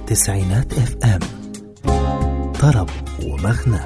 تسعينات اف ام طرب ومغنى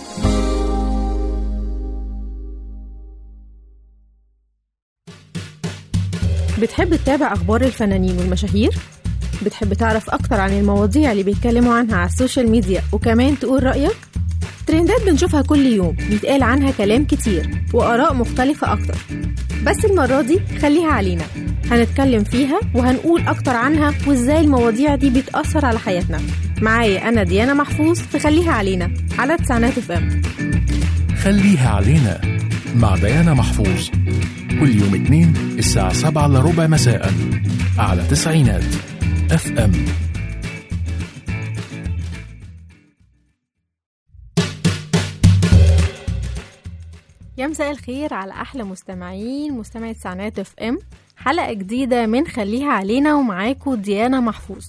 بتحب تتابع أخبار الفنانين والمشاهير؟ بتحب تعرف أكتر عن المواضيع اللي بيتكلموا عنها على السوشيال ميديا وكمان تقول رأيك؟ ترندات بنشوفها كل يوم بيتقال عنها كلام كتير وآراء مختلفة أكتر بس المرة دي خليها علينا هنتكلم فيها وهنقول أكتر عنها وإزاي المواضيع دي بتأثر على حياتنا معايا أنا ديانا محفوظ في خليها علينا على تسعينات اف ام خليها علينا مع ديانا محفوظ كل يوم اثنين الساعة سبعة إلا ربع مساء على تسعينات اف ام يا مساء الخير على احلى مستمعين مستمعة تسعينات اف ام حلقة جديدة من خليها علينا ومعاكم ديانا محفوظ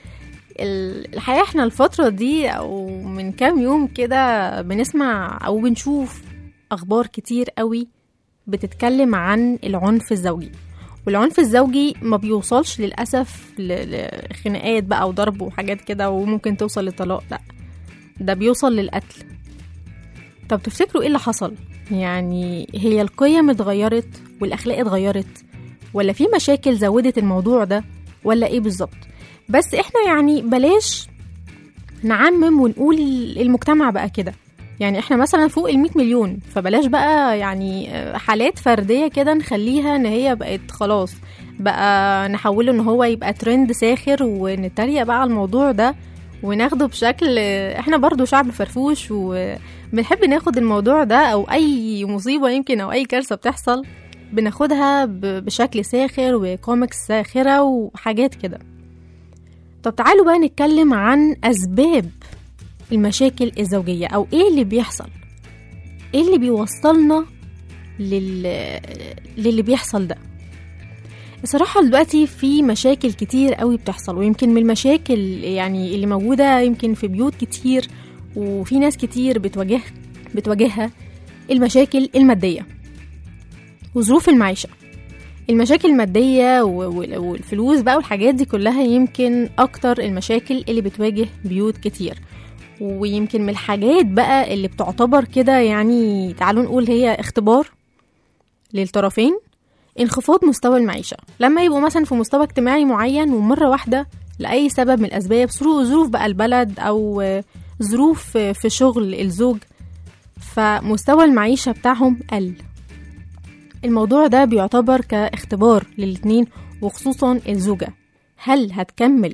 ال- الحقيقة احنا الفترة دي او من كام يوم كده بنسمع او بنشوف اخبار كتير قوي بتتكلم عن العنف الزوجي والعنف الزوجي ما بيوصلش للأسف ل- لخناقات بقى وضرب وحاجات كده وممكن توصل للطلاق لا ده بيوصل للقتل طب تفتكروا ايه اللي حصل يعني هي القيم اتغيرت والاخلاق اتغيرت ولا في مشاكل زودت الموضوع ده ولا ايه بالظبط بس احنا يعني بلاش نعمم ونقول المجتمع بقى كده يعني احنا مثلا فوق ال 100 مليون فبلاش بقى يعني آه، حالات فرديه كده نخليها ان هي بقت خلاص بقى نحوله ان هو يبقى ترند ساخر ونتريق بقى على الموضوع ده وناخده بشكل احنا برضو شعب فرفوش وبنحب ناخد الموضوع ده او اي مصيبة يمكن او اي كارثة بتحصل بناخدها ب- بشكل ساخر وكوميكس ساخرة وحاجات كده طب تعالوا بقى نتكلم عن اسباب المشاكل الزوجية او ايه اللي بيحصل ايه اللي بيوصلنا لل... للي بيحصل ده الصراحة دلوقتي في مشاكل كتير قوي بتحصل ويمكن من المشاكل يعني اللي موجودة يمكن في بيوت كتير وفي ناس كتير بتواجه بتواجهها المشاكل المادية وظروف المعيشة المشاكل المادية و- وال- والفلوس بقى والحاجات دي كلها يمكن أكتر المشاكل اللي بتواجه بيوت كتير ويمكن من الحاجات بقى اللي بتعتبر كده يعني تعالوا نقول هي اختبار للطرفين انخفاض مستوى المعيشة لما يبقوا مثلا في مستوى اجتماعي معين ومرة واحدة لأي سبب من الأسباب ظروف ظروف بقى البلد أو آه، ظروف آه، في شغل الزوج فمستوى المعيشة بتاعهم قل الموضوع ده بيعتبر كاختبار للاتنين وخصوصا الزوجة هل هتكمل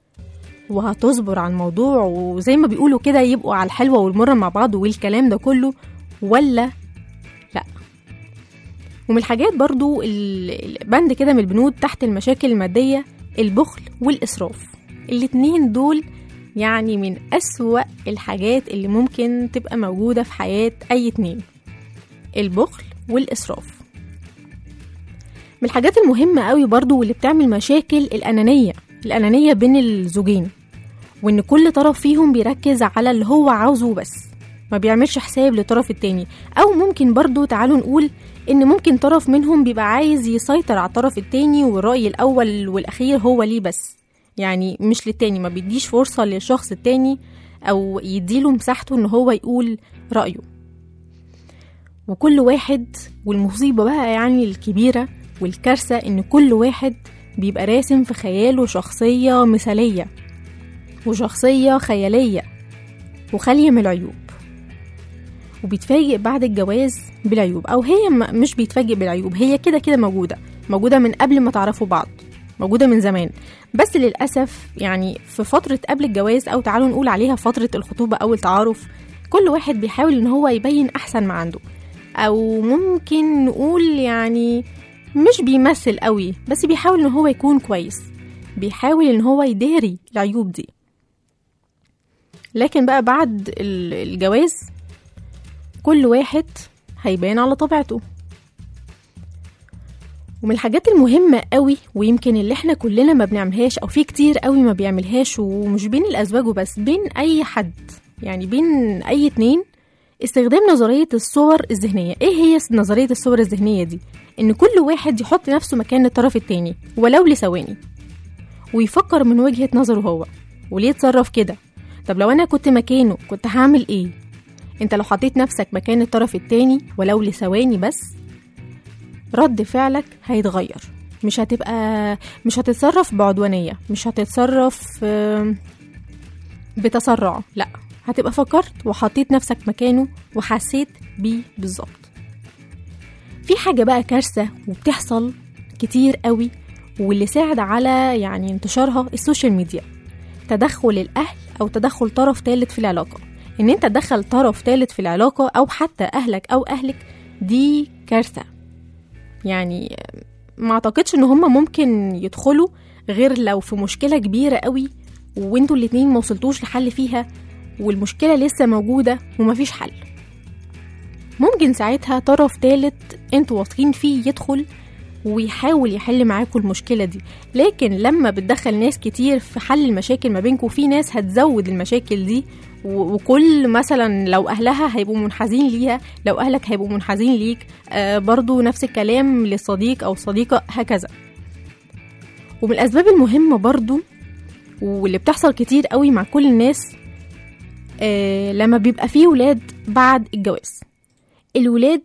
وهتصبر على الموضوع وزي ما بيقولوا كده يبقوا على الحلوة والمرة مع بعض والكلام ده كله ولا لا ومن الحاجات برضو ال- البند كده من البنود تحت المشاكل المادية البخل والإسراف الاتنين دول يعني من أسوأ الحاجات اللي ممكن تبقى موجودة في حياة أي اتنين البخل والإسراف من الحاجات المهمة قوي برضو واللي بتعمل مشاكل الأنانية الأنانية بين الزوجين وإن كل طرف فيهم بيركز على اللي هو عاوزه بس ما بيعملش حساب للطرف التاني أو ممكن برضو تعالوا نقول إن ممكن طرف منهم بيبقى عايز يسيطر على الطرف التاني والرأي الأول والأخير هو ليه بس يعني مش للتاني ما بيديش فرصة للشخص التاني أو يديله مساحته إن هو يقول رأيه وكل واحد والمصيبة بقى يعني الكبيرة والكارثة إن كل واحد بيبقى راسم في خياله شخصية مثالية وشخصية خيالية وخالية من العيوب وبيتفاجئ بعد الجواز بالعيوب أو هي م- مش بيتفاجئ بالعيوب هي كده كده موجودة موجودة من قبل ما تعرفوا بعض موجودة من زمان بس للأسف يعني في فترة قبل الجواز أو تعالوا نقول عليها فترة الخطوبة أو التعارف كل واحد بيحاول إن هو يبين أحسن ما عنده أو ممكن نقول يعني مش بيمثل قوي بس بيحاول إن هو يكون كويس بيحاول إن هو يداري العيوب دي لكن بقى بعد ال- الجواز كل واحد هيبان على طبيعته ومن الحاجات المهمة قوي ويمكن اللي احنا كلنا ما بنعملهاش او في كتير قوي ما بيعملهاش ومش بين الازواج وبس بين اي حد يعني بين اي اتنين استخدام نظرية الصور الذهنية ايه هي نظرية الصور الذهنية دي ان كل واحد يحط نفسه مكان الطرف التاني ولو لثواني ويفكر من وجهة نظره هو وليه اتصرف كده طب لو انا كنت مكانه كنت هعمل ايه انت لو حطيت نفسك مكان الطرف التاني ولو لثواني بس رد فعلك هيتغير مش هتبقى مش هتتصرف بعدوانية مش هتتصرف آم، بتسرع لا هتبقى فكرت وحطيت نفسك مكانه وحسيت بيه بالظبط في حاجة بقى كارثة وبتحصل كتير قوي واللي ساعد على يعني انتشارها السوشيال ميديا تدخل الأهل أو تدخل طرف ثالث في العلاقة إن أنت تدخل طرف ثالث في العلاقة أو حتى أهلك أو أهلك دي كارثة يعني ما أعتقدش إن هما ممكن يدخلوا غير لو في مشكلة كبيرة قوي وانتوا الاتنين موصلتوش لحل فيها والمشكلة لسه موجودة ومفيش حل ممكن ساعتها طرف تالت انتوا واثقين فيه يدخل ويحاول يحل معاكم المشكلة دي لكن لما بتدخل ناس كتير في حل المشاكل ما بينكم في ناس هتزود المشاكل دي و- وكل مثلا لو أهلها هيبقوا منحازين ليها لو أهلك هيبقوا منحازين ليك آه برضو نفس الكلام للصديق أو صديقة هكذا ومن الأسباب المهمة برضو واللي بتحصل كتير قوي مع كل الناس آه لما بيبقى فيه ولاد بعد الجواز الولاد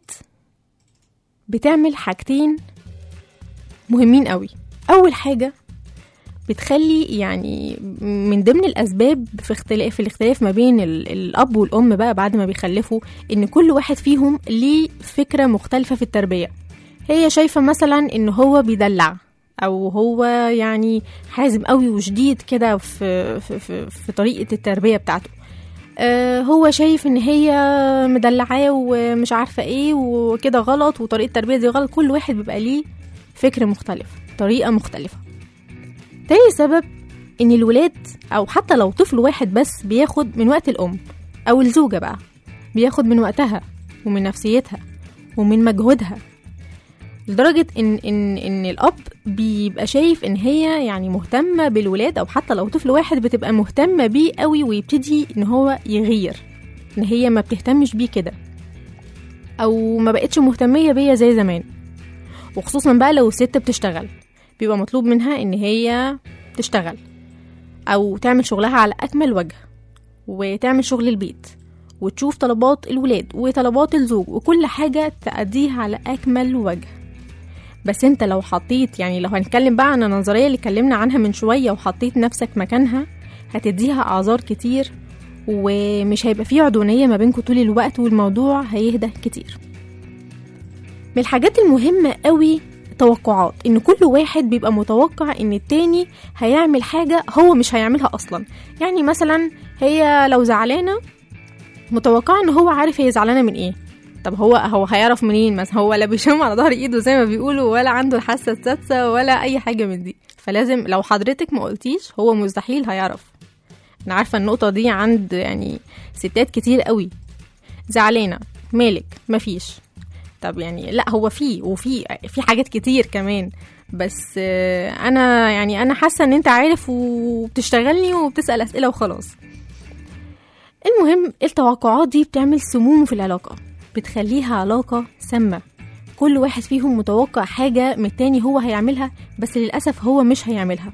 بتعمل حاجتين مهمين قوي اول حاجه بتخلي يعني من ضمن الاسباب في اختلاف في الاختلاف ما بين ال- الاب والام بقى بعد ما بيخلفوا ان كل واحد فيهم ليه فكره مختلفه في التربيه هي شايفه مثلا ان هو بيدلع او هو يعني حازم قوي وشديد كده في, في, في, في طريقه التربيه بتاعته آه، هو شايف ان هي مدلعاه ومش عارفه ايه وكده غلط وطريقه التربيه دي غلط كل واحد بيبقى ليه فكر مختلف طريقه مختلفه تاني سبب ان الولاد او حتى لو طفل واحد بس بياخد من وقت الام او الزوجه بقى بياخد من وقتها ومن نفسيتها ومن مجهودها لدرجة إن إن إن الأب بيبقى شايف إن هي يعني مهتمة بالولاد أو حتى لو طفل واحد بتبقى مهتمة بيه قوي ويبتدي إن هو يغير إن هي ما بتهتمش بيه كده أو ما بقتش مهتمية بيا زي زمان وخصوصا بقى لو الست بتشتغل بيبقى مطلوب منها إن هي تشتغل أو تعمل شغلها على أكمل وجه وتعمل شغل البيت وتشوف طلبات الولاد وطلبات الزوج وكل حاجة تأديها على أكمل وجه بس انت لو حطيت يعني لو هنتكلم بقى عن النظرية اللي اتكلمنا عنها من شوية وحطيت نفسك مكانها هتديها أعذار كتير ومش هيبقى فيه عدوانية ما بينكم طول الوقت والموضوع هيهدى كتير من الحاجات المهمة قوي توقعات ان كل واحد بيبقى متوقع ان التاني هيعمل حاجة هو مش هيعملها اصلا يعني مثلا هي لو زعلانة متوقعة ان هو عارف هي زعلانة من ايه طب هو هو هيعرف منين مثلا هو لا بيشم على ظهر ايده زي ما بيقولوا ولا عنده الحاسة السادسة ولا اي حاجة من دي فلازم لو حضرتك ما قلتيش هو مستحيل هيعرف انا عارفة النقطة دي عند يعني ستات كتير قوي زعلانة مالك مفيش طب يعني لا هو في وفي في حاجات كتير كمان بس آه، انا يعني انا حاسه ان انت عارف وبتشتغلني وبتسال اسئله وخلاص المهم التوقعات دي بتعمل سموم في العلاقه بتخليها علاقه سامه كل واحد فيهم متوقع حاجه من التاني هو هيعملها بس للاسف هو مش هيعملها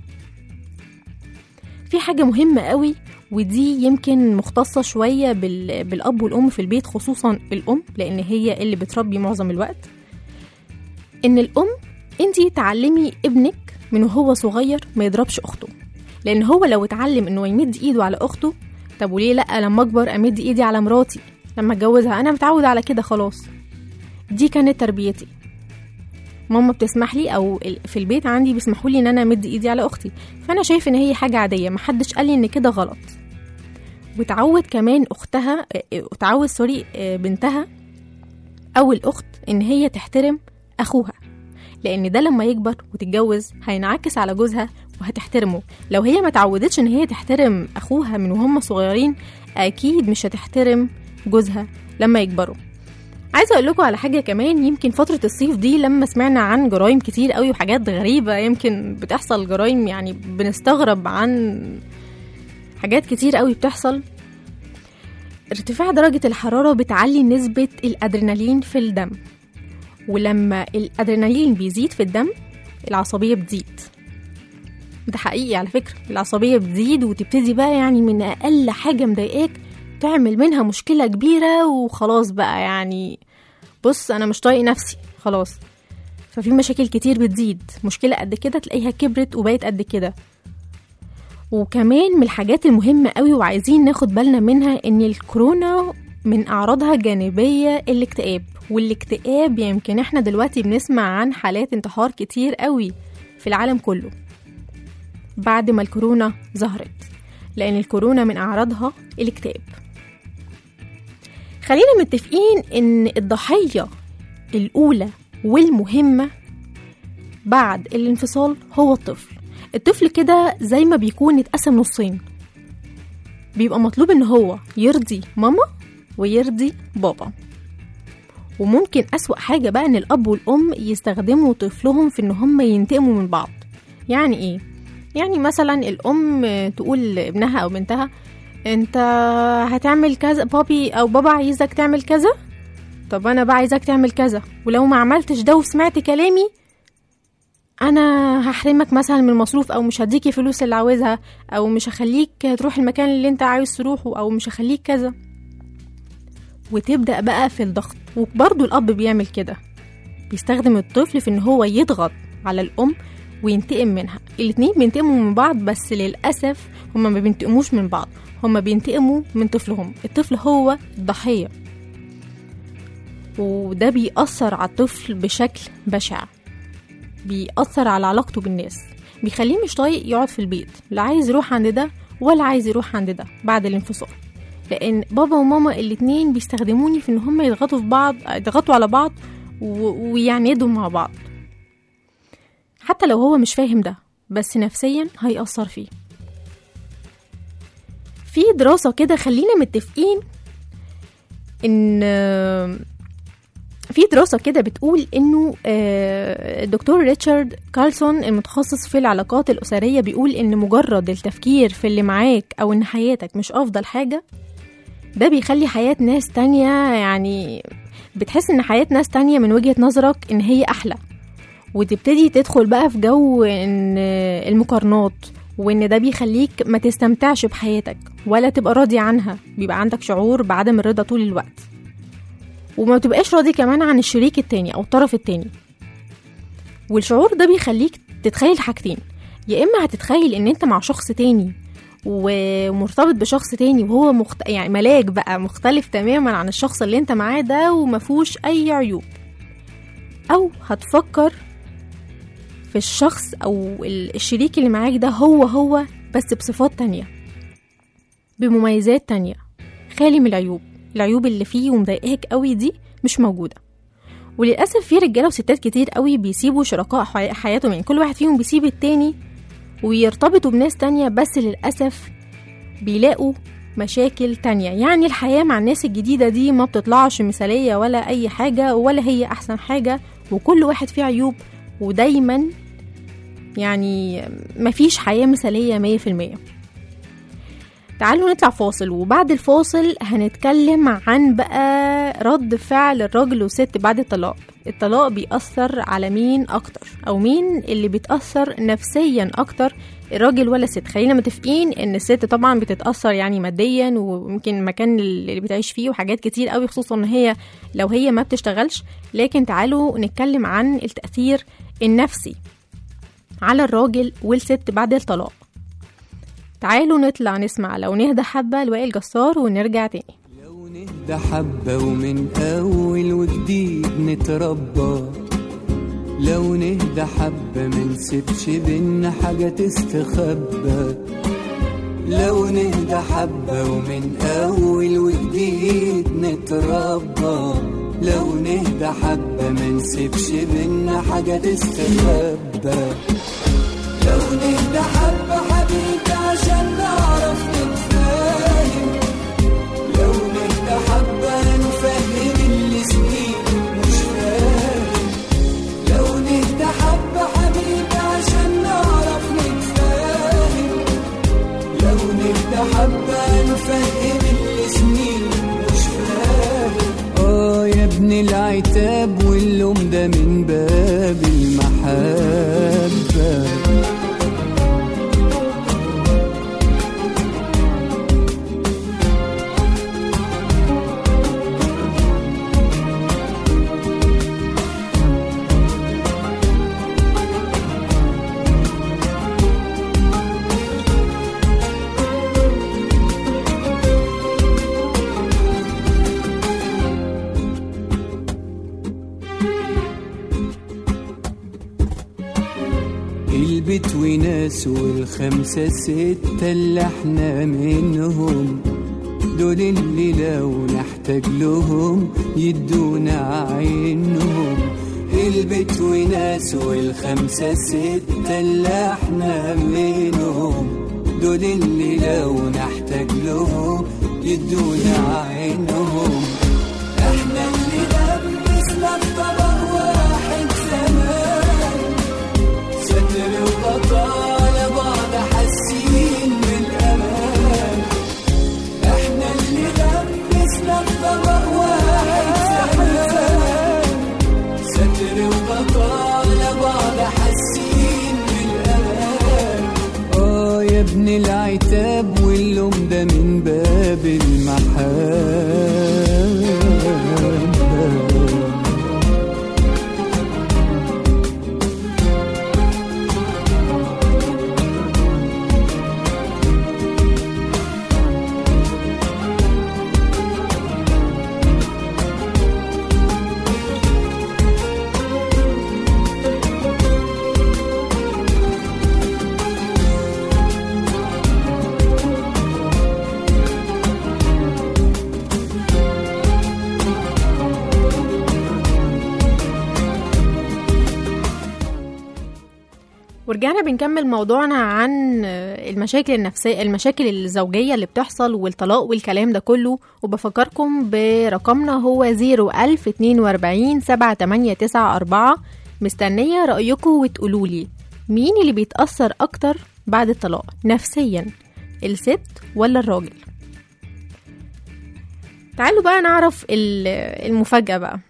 في حاجه مهمه قوي ودي يمكن مختصة شوية بال... بالأب والأم في البيت خصوصا الأم لأن هي اللي بتربي معظم الوقت إن الأم أنتي تعلمي ابنك من وهو صغير ما يضربش أخته لأن هو لو اتعلم إنه يمد إيده على أخته طب وليه لأ لما أكبر أمد إيدي على مراتي لما أتجوزها أنا متعود على كده خلاص دي كانت تربيتي ماما بتسمح لي او ال- في البيت عندي بيسمحوا لي ان انا امد ايدي على اختي فانا شايف ان هي حاجه عاديه محدش قال لي ان كده غلط وتعود كمان اختها اه، تعود سوري اه، بنتها او الاخت ان هي تحترم اخوها لان ده لما يكبر وتتجوز هينعكس على جوزها وهتحترمه لو هي ما تعودتش ان هي تحترم اخوها من وهم صغيرين اكيد مش هتحترم جوزها لما يكبروا عايزه اقول لكم على حاجه كمان يمكن فتره الصيف دي لما سمعنا عن جرائم كتير قوي وحاجات غريبه يمكن بتحصل جرائم يعني بنستغرب عن حاجات كتير قوي بتحصل ارتفاع درجة الحرارة بتعلي نسبة الأدرينالين في الدم ولما الأدرينالين بيزيد في الدم العصبية بتزيد ده حقيقي على فكرة العصبية بتزيد وتبتدي بقى يعني من أقل حاجة مضايقاك تعمل منها مشكلة كبيرة وخلاص بقى يعني بص أنا مش طايق نفسي خلاص ففي مشاكل كتير بتزيد مشكلة قد كده تلاقيها كبرت وبقت قد كده وكمان من الحاجات المهمة قوي وعايزين ناخد بالنا منها ان الكورونا من اعراضها الجانبية الاكتئاب والاكتئاب يمكن احنا دلوقتي بنسمع عن حالات انتحار كتير قوي في العالم كله بعد ما الكورونا ظهرت لان الكورونا من اعراضها الاكتئاب خلينا متفقين ان الضحية الاولى والمهمة بعد الانفصال هو الطفل الطفل كده زي ما بيكون اتقسم نصين بيبقى مطلوب ان هو يرضي ماما ويرضي بابا وممكن أسوأ حاجة بقى ان الاب والام يستخدموا طفلهم في ان هم ينتقموا من بعض يعني ايه يعني مثلا الام تقول لابنها او بنتها انت هتعمل كذا بابي او بابا عايزك تعمل كذا طب انا بقى عايزك تعمل كذا ولو ما عملتش ده وسمعت كلامي انا هحرمك مثلا من المصروف او مش هديكي فلوس اللي عاوزها او مش هخليك تروح المكان اللي انت عايز تروحه او مش هخليك كذا وتبدا بقى في الضغط وبرضه الاب بيعمل كده بيستخدم الطفل في ان هو يضغط على الام وينتقم منها الاتنين بينتقموا من بعض بس للاسف هما ما بينتقموش من بعض هما بينتقموا من طفلهم الطفل هو الضحيه وده بيأثر على الطفل بشكل بشع بيأثر على علاقته بالناس بيخليه مش طايق يقعد في البيت لا عايز يروح عند ده ولا عايز يروح عند ده بعد الانفصال لان بابا وماما الاتنين بيستخدموني في ان هم يضغطوا في بعض يضغطوا على بعض و- ويعندوا مع بعض حتى لو هو مش فاهم ده بس نفسيا هيأثر فيه في دراسة كده خلينا متفقين ان في دراسة كده بتقول إنه آه، الدكتور ريتشارد كارلسون المتخصص في العلاقات الأسرية بيقول إن مجرد التفكير في اللي معاك أو إن حياتك مش أفضل حاجة ده بيخلي حياة ناس تانية يعني بتحس إن حياة ناس تانية من وجهة نظرك إن هي أحلى وتبتدي تدخل بقى في جو إن المقارنات وإن ده بيخليك ما تستمتعش بحياتك ولا تبقى راضي عنها بيبقى عندك شعور بعدم الرضا طول الوقت وما تبقاش راضي كمان عن الشريك التاني او الطرف التاني والشعور ده بيخليك تتخيل حاجتين يا اما هتتخيل ان انت مع شخص تاني ومرتبط بشخص تاني وهو مخت... يعني ملاك بقى مختلف تماما عن الشخص اللي انت معاه ده ومفهوش اي عيوب او هتفكر في الشخص او ال- الشريك اللي معاك ده هو هو بس بصفات تانية بمميزات تانية خالي من العيوب العيوب اللي فيه ومضايقاك قوي دي مش موجودة وللأسف في رجالة وستات كتير قوي بيسيبوا شركاء حي- حياتهم يعني كل واحد فيهم بيسيب التاني ويرتبطوا بناس تانية بس للأسف بيلاقوا مشاكل تانية يعني الحياة مع الناس الجديدة دي ما بتطلعش مثالية ولا أي حاجة ولا هي أحسن حاجة وكل واحد فيه عيوب ودايما يعني مفيش حياة مثالية مية في المية تعالوا نطلع فاصل وبعد الفاصل هنتكلم عن بقى رد فعل الراجل والست بعد الطلاق الطلاق بيأثر على مين أكتر أو مين اللي بيتأثر نفسيا أكتر الراجل ولا الست خلينا متفقين ان الست طبعا بتتأثر يعني ماديا ويمكن المكان اللي بتعيش فيه وحاجات كتير قوي خصوصا ان هي لو هي ما بتشتغلش لكن تعالوا نتكلم عن التأثير النفسي على الراجل والست بعد الطلاق تعالوا نطلع نسمع لو نهدى حبة لوائل جسار ونرجع تاني لو نهدى حبة ومن أول وجديد نتربى لو نهدى حبة منسيبش بينا حاجة تستخبى لو نهدى حبة ومن أول وجديد نتربى لو نهدى حبة منسيبش بينا حاجة تستخبى لو نهدى حبة حبيبي عشان نعرف نتفاهم لو نهدى حبة نفهم اللي سنين مش فاهم لو نهدى حبة حبيبي عشان نعرف نتفاهم لو نهدى حبة نفهم اللي سنين مش فاهم اه يا ابن العتاب واللوم ده من باب المحبة وناس والخمسة ستة اللي احنا منهم دول اللي لو نحتاج لهم يدونا عينهم البيت وناس والخمسة ستة اللي احنا منهم دول اللي لو نحتاج لهم يدونا عينهم احنا اللي لبسنا الطبق واحد زمان ستر وبطالة بعض حاسين بالامان احنا اللي لبسنا الطبق واحد زمان ستر وبطالة بعض حاسين بالامان اه يا ابن العتاب واللوم ده من باب المحبة ورجعنا بنكمل موضوعنا عن المشاكل النفسية المشاكل الزوجية اللي بتحصل والطلاق والكلام ده كله وبفكركم برقمنا هو 01042 7894 مستنية رأيكم وتقولولي مين اللي بيتأثر أكتر بعد الطلاق نفسيا الست ولا الراجل تعالوا بقى نعرف ال- المفاجأة بقى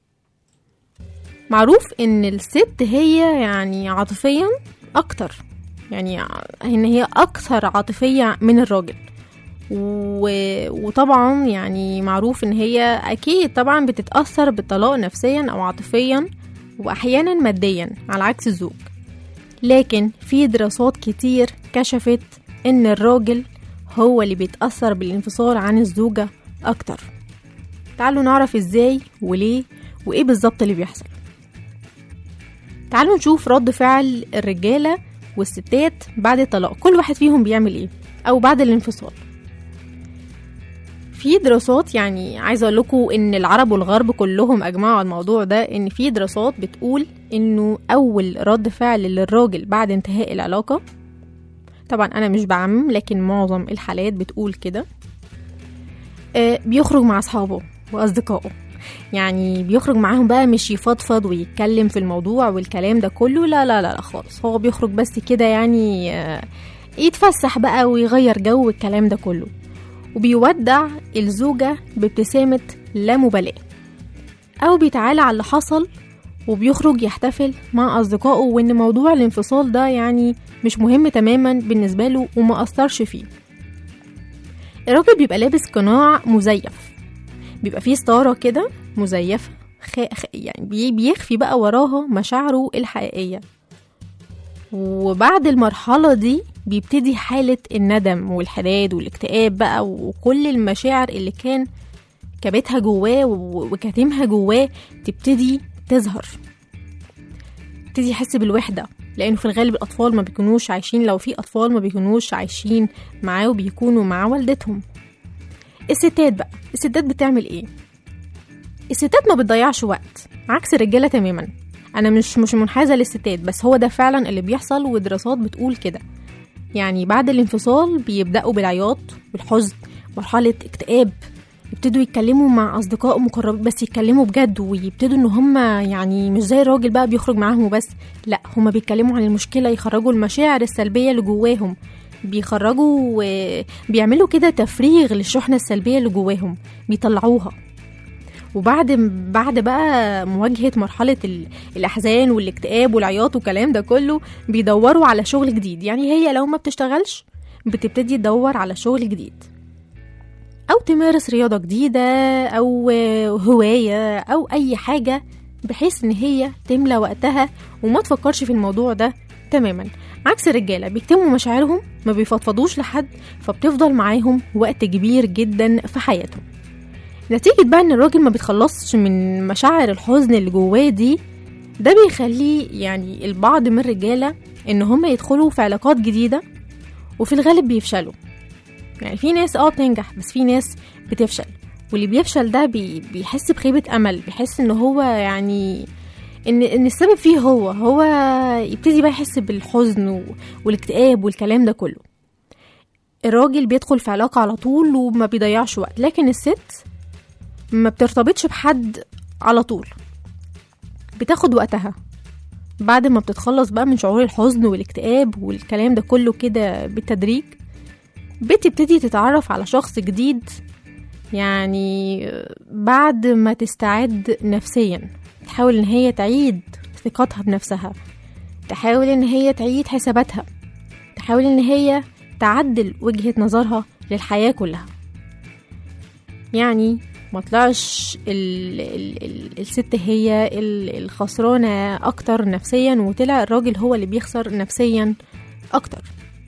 معروف ان الست هي يعني عاطفيا اكتر يعني ع- ان هي اكثر عاطفية من الراجل و... وطبعا يعني معروف ان هي اكيد طبعا بتتأثر بالطلاق نفسيا او عاطفيا واحيانا ماديا على عكس الزوج لكن في دراسات كتير كشفت ان الراجل هو اللي بيتأثر بالانفصال عن الزوجة اكتر تعالوا نعرف ازاي وليه وايه بالظبط اللي بيحصل تعالوا نشوف رد فعل الرجالة والستات بعد الطلاق كل واحد فيهم بيعمل ايه او بعد الانفصال في دراسات يعني عايزه اقول لكم ان العرب والغرب كلهم اجمعوا على الموضوع ده ان في دراسات بتقول انه اول رد فعل للراجل بعد انتهاء العلاقه طبعا انا مش بعمم لكن معظم الحالات بتقول كده آه، بيخرج مع اصحابه واصدقائه يعني بيخرج معاهم بقى مش يفضفض ويتكلم في الموضوع والكلام ده كله لا لا لا, لا خالص هو بيخرج بس كده يعني آه، يتفسح بقى ويغير جو الكلام ده كله وبيودع الزوجة بابتسامة لا مبالاة أو بيتعالى على اللي حصل وبيخرج يحتفل مع أصدقائه وإن موضوع الانفصال ده يعني مش مهم تماما بالنسبة له وما أثرش فيه الراجل بيبقى لابس قناع مزيف بيبقى فيه ستارة كده مزيفة خ... خ... يعني بي- بيخفي بقى وراها مشاعره الحقيقية وبعد المرحلة دي بيبتدي حالة الندم والحداد والاكتئاب بقى وكل المشاعر اللي كان كابتها جواه و- وكاتمها جواه تبتدي تظهر يبتدي يحس بالوحدة لأنه في الغالب الأطفال ما بيكونوش عايشين لو في أطفال ما بيكونوش عايشين معاه وبيكونوا مع والدتهم الستات بقى الستات بتعمل ايه الستات ما بتضيعش وقت عكس الرجالة تماما انا مش مش منحازة للستات بس هو ده فعلا اللي بيحصل ودراسات بتقول كده يعني بعد الانفصال بيبدأوا بالعياط والحزن مرحلة اكتئاب يبتدوا يتكلموا مع أصدقاء مقربين بس يتكلموا بجد ويبتدوا إن هما يعني مش زي الراجل بقى بيخرج معاهم وبس لأ هما بيتكلموا عن المشكلة يخرجوا المشاعر السلبية اللي جواهم بيخرجوا وبيعملوا كده تفريغ للشحنة السلبية اللي جواهم بيطلعوها وبعد بعد بقى مواجهة مرحلة ال- الأحزان والاكتئاب والعياط والكلام ده كله بيدوروا على شغل جديد يعني هي لو ما بتشتغلش بتبتدي تدور على شغل جديد أو تمارس رياضة جديدة أو هواية أو أي حاجة بحيث إن هي تملى وقتها وما تفكرش في الموضوع ده تماما عكس الرجالة بيكتموا مشاعرهم ما بيفضفضوش لحد فبتفضل معاهم وقت كبير جدا في حياتهم نتيجة بقى ان الراجل ما بيتخلصش من مشاعر الحزن اللي جواه دي ده بيخليه يعني البعض من الرجالة إن هم يدخلوا في علاقات جديدة وفي الغالب بيفشلوا يعني في ناس اه بتنجح بس في ناس بتفشل واللي بيفشل ده بي بيحس بخيبة أمل بيحس إن هو يعني إن إن السبب فيه هو هو يبتدي بقى يحس بالحزن و- والاكتئاب والكلام ده كله الراجل بيدخل في علاقة على طول وما بيضيعش وقت لكن الست ما بترتبطش بحد على طول بتاخد وقتها بعد ما بتتخلص بقى من شعور الحزن والاكتئاب والكلام ده كله كده بالتدريج بتبتدي تتعرف على شخص جديد يعني بعد ما تستعد نفسيا تحاول ان هي تعيد ثقتها بنفسها تحاول ان هي تعيد حساباتها تحاول ان هي تعدل وجهة نظرها للحياة كلها يعني ما طلعش ال ال ال الست هي ال- الخسرانة أكتر نفسيا وطلع الراجل هو اللي بيخسر نفسيا أكتر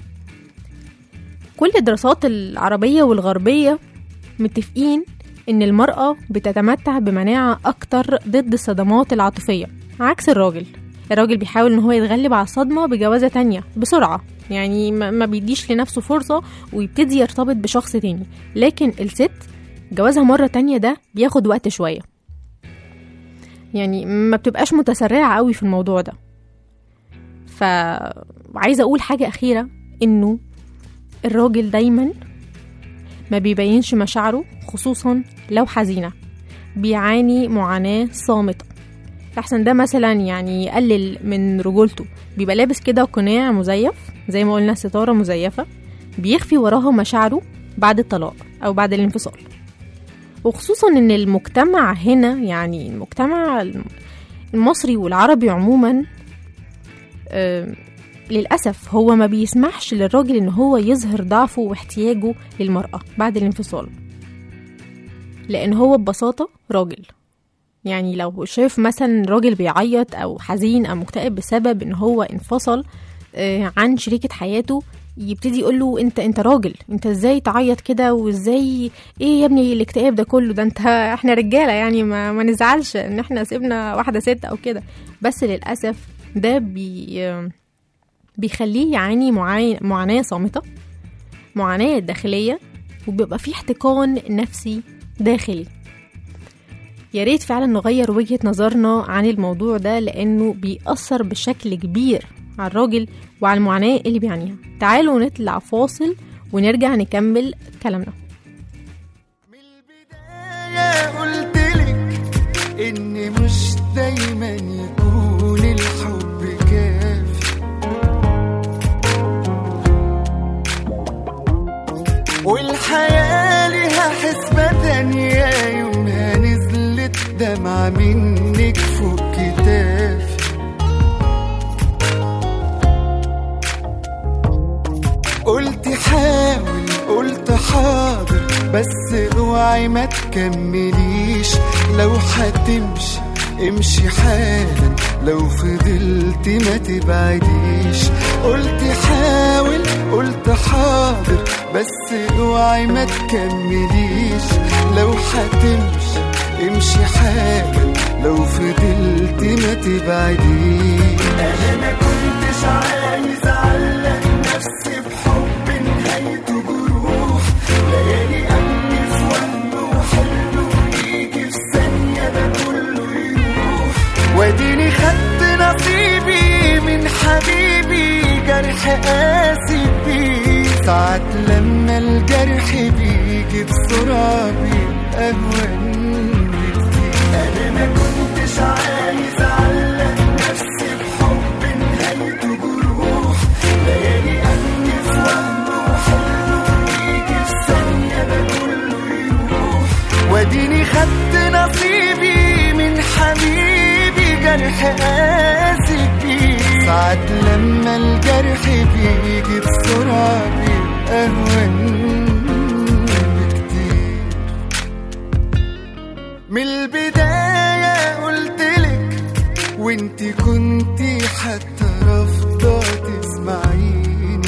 كل الدراسات العربية والغربية متفقين إن المرأة بتتمتع بمناعة أكتر ضد الصدمات العاطفية عكس الراجل الراجل بيحاول إن هو يتغلب على الصدمة بجوازة تانية بسرعة يعني ما ما بيديش لنفسه فرصة ويبتدي يرتبط بشخص تاني لكن الست جوازها مرة تانية ده بياخد وقت شوية يعني ما بتبقاش متسرعة قوي في الموضوع ده فعايزة أقول حاجة أخيرة إنه الراجل دايما ما بيبينش مشاعره خصوصا لو حزينة بيعاني معاناة صامتة أحسن ده مثلا يعني يقلل من رجولته بيبقى لابس كده قناع مزيف زي ما قلنا ستارة مزيفة بيخفي وراها مشاعره بعد الطلاق أو بعد الانفصال وخصوصا ان المجتمع هنا يعني المجتمع المصري والعربي عموما آه، للأسف هو ما بيسمحش للراجل ان هو يظهر ضعفه واحتياجه للمرأة بعد الانفصال لان هو ببساطة راجل يعني لو شاف مثلا راجل بيعيط او حزين او مكتئب بسبب ان هو انفصل آه، عن شريكة حياته يبتدي يقول له انت انت راجل انت ازاي تعيط كده وازاي ايه يا ابني الاكتئاب ده كله ده انت احنا رجاله يعني ما, ما نزعلش ان احنا سيبنا واحده ست او كده بس للاسف ده بي بيخليه يعاني معاي- معاناه صامته معاناه داخليه وبيبقى فيه احتقان نفسي داخلي يا ريت فعلا نغير وجهة نظرنا عن الموضوع ده لأنه بيأثر بشكل كبير على الراجل وعلى المعاناة اللي بيعانيها تعالوا نطلع فاصل ونرجع نكمل كلامنا من البداية قلتلك إن مش دايما يكون الحب كافي والحياة ليها حسبة تانية يومها نزلت دمعة منك فوق كتافي قلت حاول قلت حاضر بس اوعي ما تكمليش لو هتمشي امشي حالا لو فضلت ما تبعديش قلت حاول قلت حاضر بس اوعي ما تكمليش لو هتمشي امشي حالا لو فضلت ما تبعديش انا ما كنتش عايز اعلق نفسي بحب نهايته جروح ليالي قلبي في وهم وحلم ويجي في ثانية ده كله يروح واديني خدت نصيبي من حبيبي جرح قاسي بيه ساعات لما الجرح بيجي بسرعة بيبقى أهون بكتير أنا ما كنتش عايز أعلق نفسي بحب نهايته جروح ليالي قلبي في وهم وحلم ويجي في ثانية ده كله يروح واديني خدت نصيبي من حبيبي جرح قاسي بيه ساعات لما الجرح بيجي بسرعة بيبقى أهون بكتير من البداية قلتلك وانتي كنتي حتى رافضة تسمعيني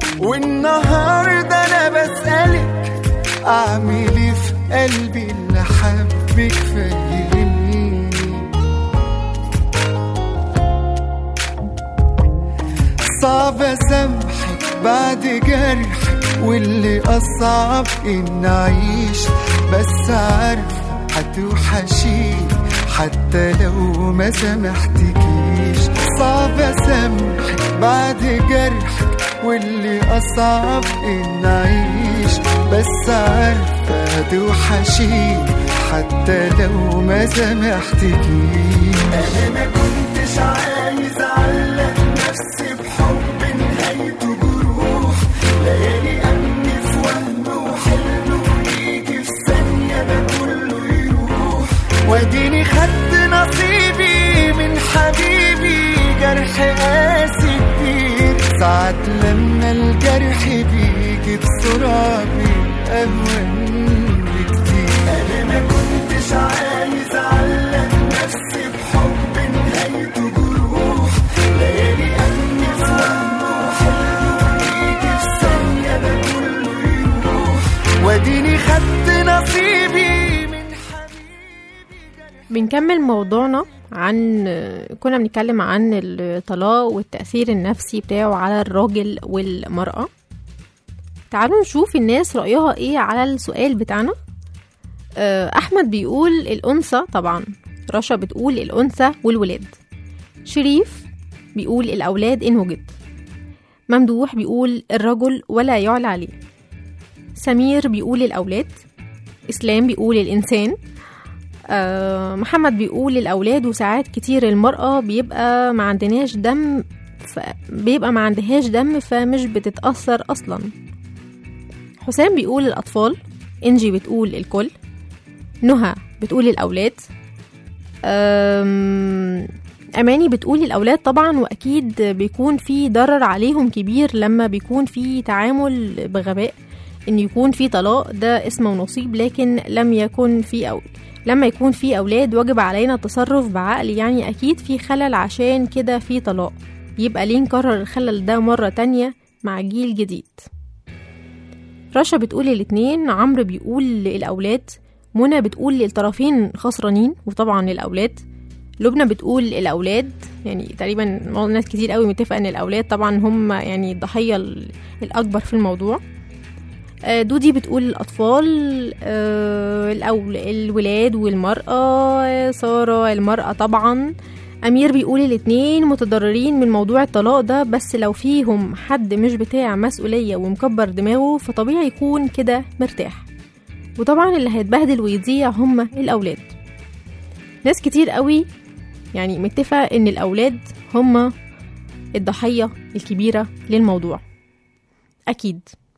والنهاردة أنا بسألك أعمل إيه في قلبي اللي حبك فهمني صعب اسامحك بعد جرحك واللي اصعب ان اعيش بس عارف هتوحشيني حتى لو ما سامحتكيش صعب اسامحك بعد جرحك واللي اصعب ان اعيش بس عارفه هتوحشيني حتى لو ما سامحتكيش انا ما كنتش عايز اعلق نفسي بحب نهايته جروح ليالي امني في وهم وحلم ويجي في ثانيه ده كله يروح واديني خدت نصيبي من حبيبي جرح قاسي كتير ساعات لما الجرح بيجي بسرعة بيبقى أهون بكتير أنا ما كنتش عايز أعلق نفسي بحب نهايته جروح ليالي أمني في وهم وحلم ويجي في ثانية ده كله يروح واديني خدت نصيبي من بنكمل موضوعنا عن كنا بنتكلم عن الطلاق والتأثير النفسي بتاعه على الراجل والمرأة تعالوا نشوف الناس رأيها ايه على السؤال بتاعنا آه، أحمد بيقول الأنثى طبعا رشا بتقول الأنثى والولاد شريف بيقول الأولاد إن وجد ممدوح بيقول الرجل ولا يعلى عليه سمير بيقول الأولاد إسلام بيقول الإنسان آه، محمد بيقول الأولاد وساعات كتير المرأة بيبقى ما عندناش دم ف... بيبقى ما عندهاش دم فمش بتتأثر أصلا حسام بيقول الأطفال إنجي بتقول الكل نهى بتقول الأولاد أم... أماني بتقول الأولاد طبعا وأكيد بيكون في ضرر عليهم كبير لما بيكون في تعامل بغباء إن يكون في طلاق ده اسمه ونصيب لكن لم يكن في أو لما يكون في أولاد واجب علينا التصرف بعقل يعني أكيد في خلل عشان كده في طلاق يبقى ليه نكرر الخلل ده مرة تانية مع جيل جديد رشا بتقول الاتنين عمرو بيقول الأولاد منى بتقول الطرفين خسرانين وطبعا الأولاد لبنى بتقول الأولاد يعني تقريبا ناس كتير قوي متفقة إن الأولاد طبعا هم يعني الضحية ال- الأكبر في الموضوع آه، دودي بتقول الأطفال آه، الأول الولاد والمرأة آه، سارة المرأة طبعا أمير بيقول الاتنين متضررين من موضوع الطلاق ده بس لو فيهم حد مش بتاع مسؤولية ومكبر دماغه فطبيعي يكون كده مرتاح وطبعا اللي هيتبهدل ويضيع هما الأولاد ناس كتير قوي يعني متفقة إن الأولاد هما الضحية الكبيرة للموضوع أكيد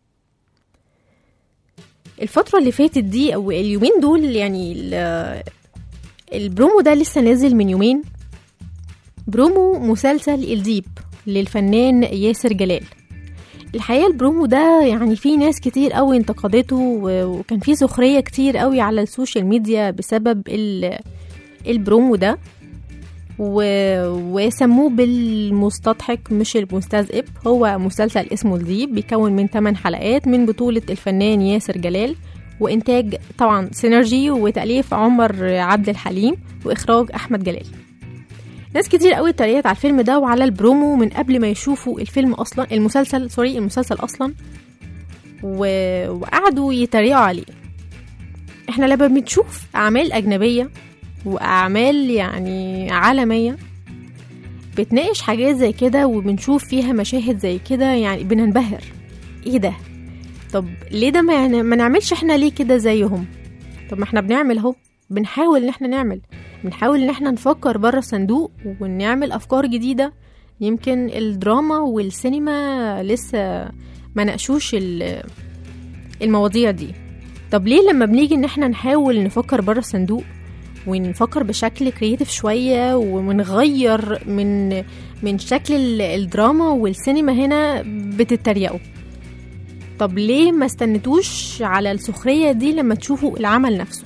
الفترة اللي فاتت دي أو اليومين دول يعني ال- البرومو ده لسه نازل من يومين برومو مسلسل الديب للفنان ياسر جلال الحقيقة البرومو ده يعني في ناس كتير قوي انتقدته و- وكان في سخرية كتير قوي على السوشيال ميديا بسبب ال- البرومو ده و... وسموه بالمستضحك مش المستذئب هو مسلسل اسمه الديب بيكون من 8 حلقات من بطولة الفنان ياسر جلال وإنتاج طبعا سينرجي وتأليف عمر عبد الحليم وإخراج أحمد جلال ناس كتير قوي اتريقت على الفيلم ده وعلى البرومو من قبل ما يشوفوا الفيلم أصلا المسلسل سوري المسلسل أصلا و... وقعدوا يتريقوا عليه احنا لما بنشوف أعمال أجنبية وأعمال يعني عالمية بتناقش حاجات زي كده وبنشوف فيها مشاهد زي كده يعني بننبهر ايه ده طب ليه ده ما, يعني ما نعملش احنا ليه كده زيهم طب ما احنا بنعمل اهو بنحاول ان احنا نعمل بنحاول ان احنا نفكر بره الصندوق ونعمل افكار جديدة يمكن الدراما والسينما لسه ما ناقشوش ال- المواضيع دي طب ليه لما بنيجي ان احنا نحاول نفكر بره الصندوق ونفكر بشكل كرييتيف شوية ونغير من من شكل ال- الدراما والسينما هنا بتتريقوا طب ليه ما استنتوش على السخرية دي لما تشوفوا العمل نفسه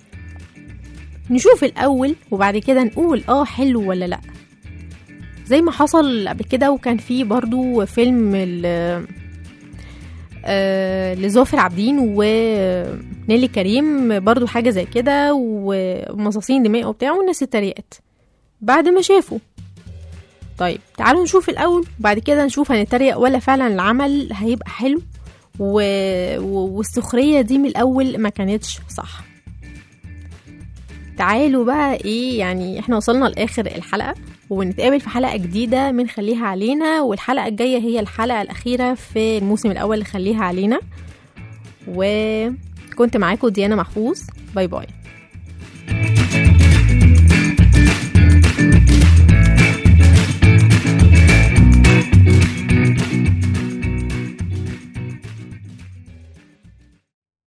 نشوف الأول وبعد كده نقول اه حلو ولا لأ زي ما حصل قبل كده وكان في برضو فيلم ال آه لزوفر عابدين ونيلي كريم برضو حاجة زي كده ومصاصين دماء وبتاع والناس اتريقت بعد ما شافوا طيب تعالوا نشوف الأول وبعد كده نشوف هنتريق ولا فعلا العمل هيبقى حلو و... و... والسخرية دي من الأول ما كانتش صح تعالوا بقى ايه يعني احنا وصلنا لاخر الحلقه ونتقابل في حلقه جديده من خليها علينا والحلقه الجايه هي الحلقه الاخيره في الموسم الاول لخليها علينا وكنت معاكم ديانا محفوظ باي باي